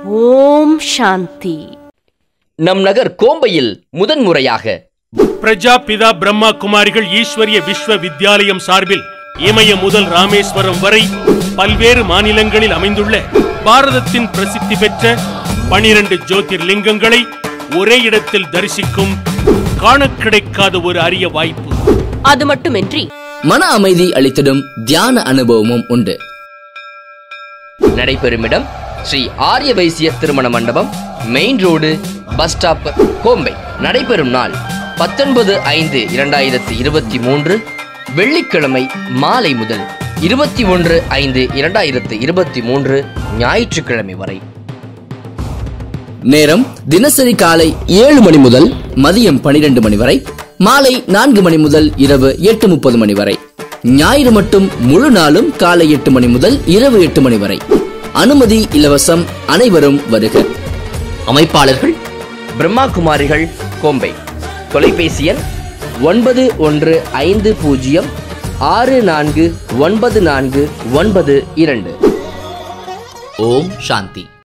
ஓம் சாந்தி நம் நகர் கோம்பையில் முதன்முறையாக பிரஜாபிதா பிரம்மா குமாரிகள் ஈஸ்வரிய விஸ்வ வித்யாலயம் சார்பில் இமய முதல் ராமேஸ்வரம் வரை பல்வேறு மாநிலங்களில் அமைந்துள்ள பாரதத்தின் பிரசித்தி பெற்ற பனிரெண்டு ஜோதிர்லிங்கங்களை ஒரே இடத்தில் தரிசிக்கும் காண கிடைக்காத ஒரு அரிய வாய்ப்பு அது மட்டுமின்றி மன அமைதி அளித்திடும் தியான அனுபவமும் உண்டு நடைபெறும் இடம் ஸ்ரீ ஆரிய வைசிய திருமண மண்டபம் main road bus stop Kombai நடைபெறும் நாள் பத்தொன்பது ஐந்து இரண்டாயிரத்தி இருபத்தி மூன்று வெள்ளிக்கிழமை மாலை முதல் இருபத்தி ஒன்று ஐந்து இரண்டாயிரத்து இருபத்தி மூன்று ஞாயிற்றுக்கிழமை வரை நேரம் தினசரி காலை ஏழு மணி முதல் மதியம் பனிரெண்டு மணி வரை மாலை நான்கு மணி முதல் இரவு எட்டு முப்பது மணி வரை ஞாயிறு மட்டும் முழு நாளும் காலை எட்டு மணி முதல் இரவு எட்டு மணி வரை அனுமதி இலவசம் அனைவரும் வருக அமைப்பாளர்கள் பிரம்மா குமாரிகள் கோம்பை தொலைபேசி எண் ஒன்பது ஒன்று ஐந்து பூஜ்ஜியம் ஆறு நான்கு ஒன்பது நான்கு ஒன்பது இரண்டு ஓம் சாந்தி